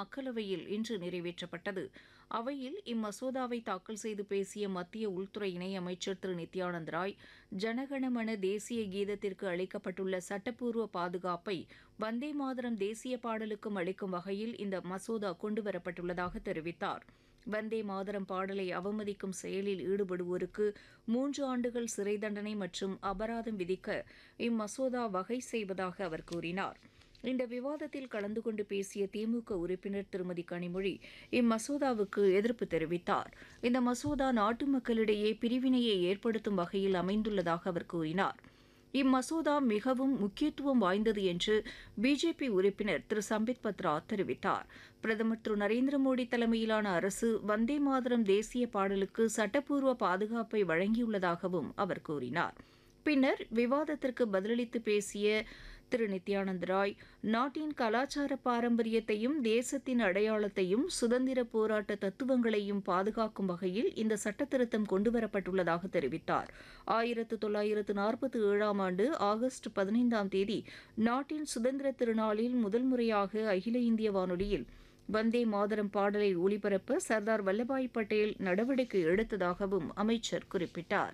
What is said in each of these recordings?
மக்களவையில் இன்று நிறைவேற்றப்பட்டது அவையில் இம்மசோதாவை தாக்கல் செய்து பேசிய மத்திய உள்துறை இணையமைச்சர் திரு நித்யானந்த் ராய் ஜனகணமன தேசிய கீதத்திற்கு அளிக்கப்பட்டுள்ள சட்டப்பூர்வ பாதுகாப்பை வந்தே மாதரம் தேசிய பாடலுக்கும் அளிக்கும் வகையில் இந்த மசோதா கொண்டுவரப்பட்டுள்ளதாக தெரிவித்தார் வந்தே மாதரம் பாடலை அவமதிக்கும் செயலில் ஈடுபடுவோருக்கு மூன்று ஆண்டுகள் சிறை தண்டனை மற்றும் அபராதம் விதிக்க இம்மசோதா வகை செய்வதாக அவர் கூறினார் இந்த விவாதத்தில் கலந்து கொண்டு பேசிய திமுக உறுப்பினர் திருமதி கனிமொழி இம்மசோதாவுக்கு எதிர்ப்பு தெரிவித்தார் இந்த மசோதா நாட்டு மக்களிடையே பிரிவினையை ஏற்படுத்தும் வகையில் அமைந்துள்ளதாக அவர் கூறினார் இம்மசோதா மிகவும் முக்கியத்துவம் வாய்ந்தது என்று பிஜேபி உறுப்பினர் திரு சம்பித் பத்ரா தெரிவித்தார் பிரதமர் திரு நரேந்திர மோடி தலைமையிலான அரசு வந்தே மாதரம் தேசிய பாடலுக்கு சட்டப்பூர்வ பாதுகாப்பை வழங்கியுள்ளதாகவும் அவர் கூறினார் பின்னர் விவாதத்திற்கு பதிலளித்து பேசிய திரு நித்யானந்த் ராய் நாட்டின் கலாச்சார பாரம்பரியத்தையும் தேசத்தின் அடையாளத்தையும் சுதந்திர போராட்ட தத்துவங்களையும் பாதுகாக்கும் வகையில் இந்த சட்டத்திருத்தம் கொண்டுவரப்பட்டுள்ளதாக தெரிவித்தார் ஆயிரத்து தொள்ளாயிரத்து நாற்பத்தி ஏழாம் ஆண்டு ஆகஸ்ட் பதினைந்தாம் தேதி நாட்டின் சுதந்திர திருநாளில் முதல் முறையாக அகில இந்திய வானொலியில் வந்தே மாதரம் பாடலை ஒலிபரப்ப சர்தார் வல்லபாய் பட்டேல் நடவடிக்கை எடுத்ததாகவும் அமைச்சர் குறிப்பிட்டார்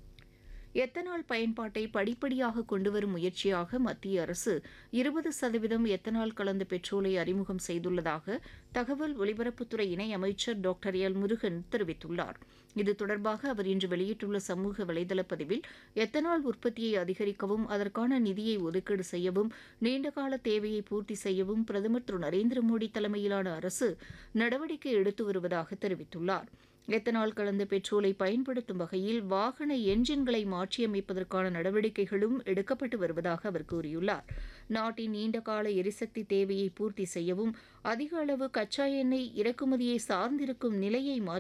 எத்தனால் பயன்பாட்டை படிப்படியாக கொண்டுவரும் முயற்சியாக மத்திய அரசு இருபது சதவீதம் எத்தனால் கலந்த பெட்ரோலை அறிமுகம் செய்துள்ளதாக தகவல் ஒலிபரப்புத்துறை இணை அமைச்சர் டாக்டர் எல் முருகன் தெரிவித்துள்ளார் இது தொடர்பாக அவர் இன்று வெளியிட்டுள்ள சமூக வலைதள பதிவில் எத்தனால் உற்பத்தியை அதிகரிக்கவும் அதற்கான நிதியை ஒதுக்கீடு செய்யவும் நீண்டகால தேவையை பூர்த்தி செய்யவும் பிரதமர் திரு நரேந்திர மோடி தலைமையிலான அரசு நடவடிக்கை எடுத்து வருவதாக தெரிவித்துள்ளார் எத்தனால் கலந்த பெட்ரோலை பயன்படுத்தும் வகையில் வாகன என்ஜின்களை மாற்றியமைப்பதற்கான நடவடிக்கைகளும் எடுக்கப்பட்டு வருவதாக அவர் கூறியுள்ளார் நாட்டின் நீண்டகால எரிசக்தி தேவையை பூர்த்தி செய்யவும் அதிக அளவு கச்சா எண்ணெய் இறக்குமதியை சார்ந்திருக்கும் நிலையை